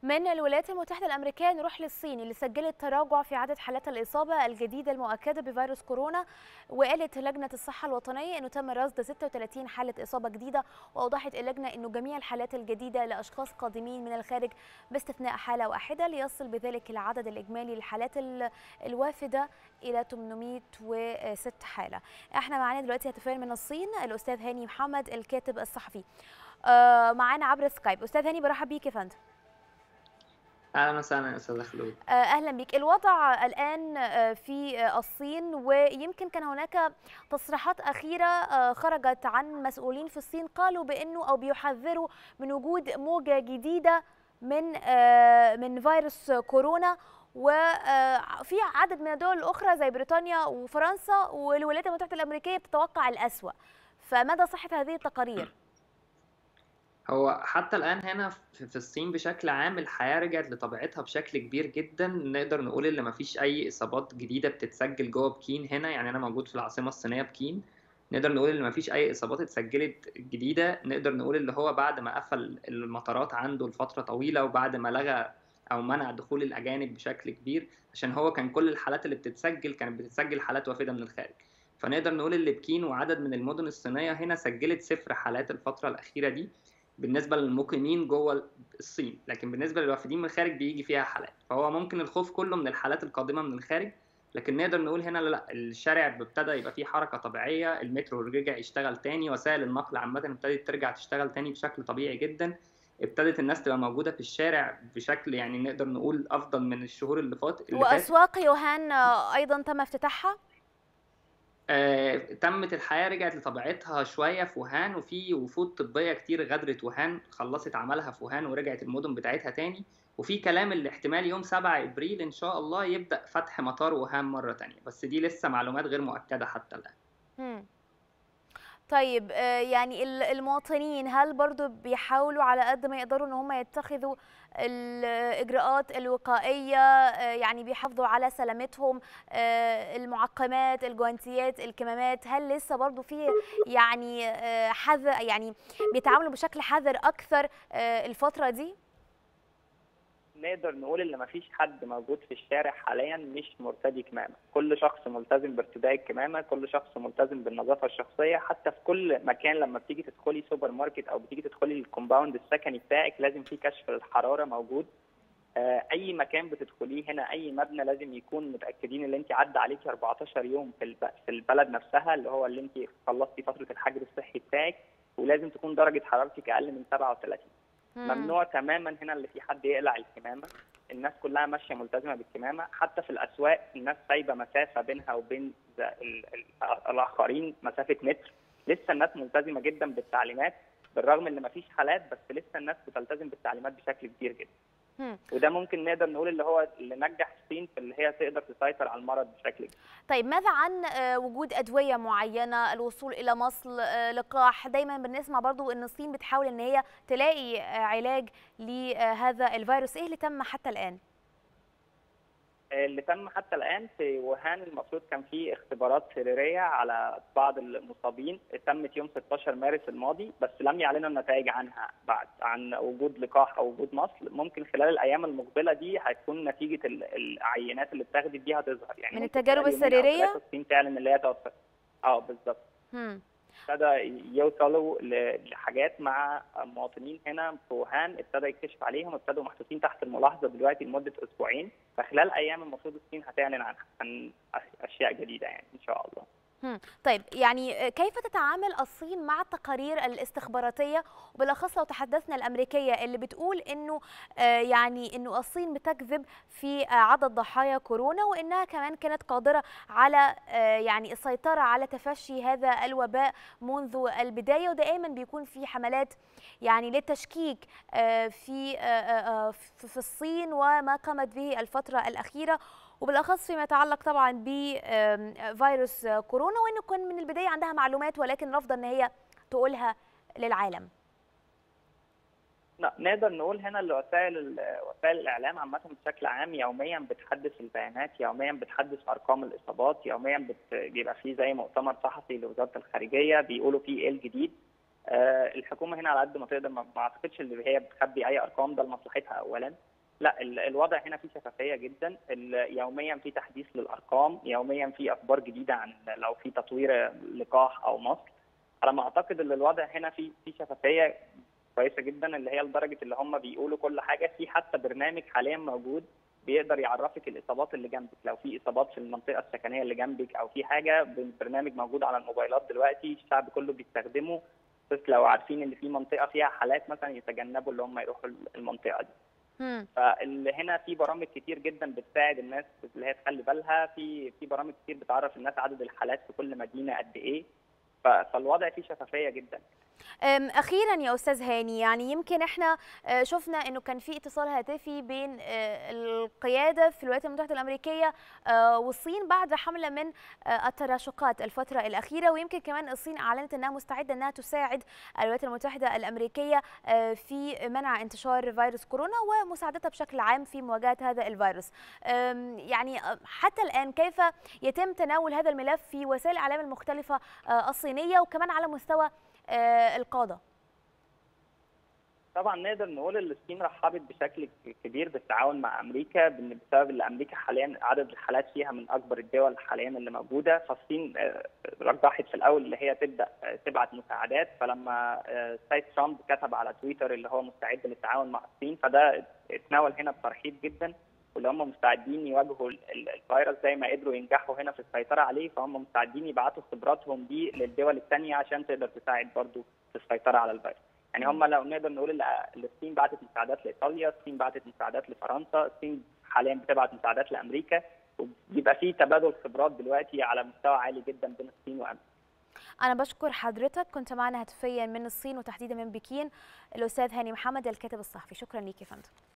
من الولايات المتحدة الأمريكية نروح للصين اللي سجلت تراجع في عدد حالات الإصابة الجديدة المؤكدة بفيروس كورونا وقالت لجنة الصحة الوطنية أنه تم رصد 36 حالة إصابة جديدة وأوضحت اللجنة أنه جميع الحالات الجديدة لأشخاص قادمين من الخارج باستثناء حالة واحدة ليصل بذلك العدد الإجمالي للحالات الوافدة إلى 806 حالة احنا معانا دلوقتي هاتفين من الصين الأستاذ هاني محمد الكاتب الصحفي آه معانا عبر سكايب أستاذ هاني برحب بيك يا فندم اهلا وسهلا استاذ خلود اهلا بك الوضع الان في الصين ويمكن كان هناك تصريحات اخيره خرجت عن مسؤولين في الصين قالوا بانه او بيحذروا من وجود موجه جديده من من فيروس كورونا وفي عدد من الدول الاخرى زي بريطانيا وفرنسا والولايات المتحده الامريكيه بتتوقع الاسوا فماذا صحه هذه التقارير هو حتى الآن هنا في الصين بشكل عام الحياة رجعت لطبيعتها بشكل كبير جدا نقدر نقول إن مفيش أي إصابات جديدة بتتسجل جوه بكين هنا يعني أنا موجود في العاصمة الصينية بكين نقدر نقول إن مفيش أي إصابات اتسجلت جديدة نقدر نقول اللي هو بعد ما قفل المطارات عنده لفترة طويلة وبعد ما لغى أو منع دخول الأجانب بشكل كبير عشان هو كان كل الحالات اللي بتتسجل كانت بتتسجل حالات وافدة من الخارج فنقدر نقول اللي بكين وعدد من المدن الصينية هنا سجلت صفر حالات الفترة الأخيرة دي بالنسبه للمقيمين جوه الصين لكن بالنسبه للوافدين من الخارج بيجي فيها حالات فهو ممكن الخوف كله من الحالات القادمه من الخارج لكن نقدر نقول هنا لا الشارع ابتدى يبقى فيه حركه طبيعيه المترو رجع يشتغل تاني وسائل النقل عامه ابتدت ترجع تشتغل تاني بشكل طبيعي جدا ابتدت الناس تبقى موجوده في الشارع بشكل يعني نقدر نقول افضل من الشهور اللي فات واسواق يوهان ايضا تم افتتاحها آه، تمت الحياه رجعت لطبيعتها شويه في ووهان وفي وفود طبيه كتير غادرت ووهان خلصت عملها في ووهان ورجعت المدن بتاعتها تاني وفي كلام اللي احتمال يوم 7 ابريل ان شاء الله يبدا فتح مطار ووهان مره تانية بس دي لسه معلومات غير مؤكده حتى الان مم. طيب يعني المواطنين هل برضو بيحاولوا على قد ما يقدروا ان هم يتخذوا الاجراءات الوقائيه يعني بيحافظوا على سلامتهم المعقمات الجوانتيات الكمامات هل لسه برضو في يعني حذر يعني بيتعاملوا بشكل حذر اكثر الفتره دي نقدر نقول ان مفيش حد موجود في الشارع حاليا مش مرتدي كمامه، كل شخص ملتزم بارتداء الكمامه، كل شخص ملتزم بالنظافه الشخصيه، حتى في كل مكان لما بتيجي تدخلي سوبر ماركت او بتيجي تدخلي الكومباوند السكني بتاعك لازم في كشف الحراره موجود. اي مكان بتدخليه هنا اي مبنى لازم يكون متاكدين ان انت عدى عليكي 14 يوم في في البلد نفسها اللي هو اللي انت خلصتي فتره الحجر الصحي بتاعك ولازم تكون درجه حرارتك اقل من 37. ممنوع تماما هنا اللي في حد يقلع الكمامه الناس كلها ماشيه ملتزمه بالكمامه حتى في الاسواق الناس سايبه مسافه بينها وبين الاخرين مسافه متر لسه الناس ملتزمه جدا بالتعليمات بالرغم ان مفيش حالات بس لسه الناس بتلتزم بالتعليمات بشكل كبير جدا وده ممكن نقدر نقول اللي هو اللي نجح الصين في اللي هي تقدر تسيطر على المرض بشكل كبير. طيب ماذا عن وجود ادويه معينه الوصول الى مصل لقاح دايما بنسمع برضو ان الصين بتحاول ان هي تلاقي علاج لهذا الفيروس ايه اللي تم حتى الان؟ اللي تم حتى الان في ووهان المفروض كان في اختبارات سريريه على بعض المصابين تمت يوم 16 مارس الماضي بس لم يعلنوا النتائج عنها بعد عن وجود لقاح او وجود مصل ممكن خلال الايام المقبله دي هتكون نتيجه العينات اللي اتاخدت دي هتظهر يعني من التجارب السريريه الصين تعلن اللي هي توفت اه بالظبط ابتدى يوصلوا لحاجات مع مواطنين هنا في ووهان ابتدى يكتشف عليهم ابتدوا محطوطين تحت الملاحظه دلوقتي لمده اسبوعين فخلال ايام المفروض الصين هتعلن عن عن اشياء جديده يعني ان شاء الله. طيب يعني كيف تتعامل الصين مع التقارير الاستخباراتيه وبالاخص لو تحدثنا الامريكيه اللي بتقول انه يعني انه الصين بتكذب في عدد ضحايا كورونا وانها كمان كانت قادره على يعني السيطره على تفشي هذا الوباء منذ البدايه ودائما بيكون في حملات يعني للتشكيك في في الصين وما قامت به الفتره الاخيره وبالاخص فيما يتعلق طبعا بفيروس كورونا وانه كان من البدايه عندها معلومات ولكن رافضه ان هي تقولها للعالم. لا نقدر نقول هنا الوسائل وسائل الاعلام عامه بشكل عام يوميا بتحدث البيانات يوميا بتحدث ارقام الاصابات يوميا بيبقى فيه زي مؤتمر صحفي لوزاره الخارجيه بيقولوا فيه ايه الجديد آه، الحكومه هنا على قد ما تقدر ما ما اعتقدش ان هي بتخبي اي ارقام ده لمصلحتها اولا لا ال- الوضع هنا فيه شفافيه جدا ال- يوميا في تحديث للارقام يوميا في اخبار جديده عن لو في تطوير لقاح او مصل على ما اعتقد ان الوضع هنا في في شفافيه كويسه جدا اللي هي لدرجه اللي هم بيقولوا كل حاجه في حتى برنامج حاليا موجود بيقدر يعرفك الاصابات اللي جنبك لو في اصابات في المنطقه السكنيه اللي جنبك او في حاجه البرنامج موجود على الموبايلات دلوقتي الشعب كله بيستخدمه بس لو عارفين ان في منطقه فيها حالات مثلا يتجنبوا اللي هم يروحوا المنطقه دي مم. فاللي هنا في برامج كتير جدا بتساعد الناس اللي هي تخلي بالها في في برامج كتير بتعرف الناس عدد الحالات في كل مدينه قد ايه ف- فالوضع فيه شفافيه جدا أم، اخيرا يا استاذ هاني يعني يمكن احنا آه، شفنا انه كان في اتصال هاتفي بين آه، القياده في الولايات المتحده الامريكيه آه، والصين بعد حمله من آه، التراشقات الفتره الاخيره ويمكن كمان الصين اعلنت انها مستعده انها تساعد الولايات المتحده الامريكيه آه، في منع انتشار فيروس كورونا ومساعدتها بشكل عام في مواجهه هذا الفيروس أم، يعني آه، حتى الان كيف يتم تناول هذا الملف في وسائل الاعلام المختلفه آه، الصينيه وكمان على مستوى آه، القاده طبعا نقدر نقول ان الصين رحبت بشكل كبير بالتعاون مع امريكا بان بسبب ان امريكا حاليا عدد الحالات فيها من اكبر الدول حاليا اللي موجوده فالصين آه، رجحت في الاول اللي هي تبدا آه، تبعت مساعدات فلما آه، السيد ترامب كتب على تويتر اللي هو مستعد للتعاون مع الصين فده اتناول هنا بترحيب جدا واللي هم مستعدين يواجهوا ال- ال- الفيروس زي ما قدروا ينجحوا هنا في السيطره عليه فهم مستعدين يبعتوا خبراتهم دي للدول الثانيه عشان تقدر تساعد برضو في السيطره على الفيروس. يعني هم لو نقدر نقول ال- الصين بعتت مساعدات لايطاليا، الصين بعتت مساعدات لفرنسا، الصين حاليا بتبعت مساعدات لامريكا وبيبقى في تبادل خبرات دلوقتي على مستوى عالي جدا بين الصين وامريكا. أنا بشكر حضرتك كنت معنا هاتفيا من الصين وتحديدا من بكين الأستاذ هاني محمد الكاتب الصحفي شكرا ليك يا فندم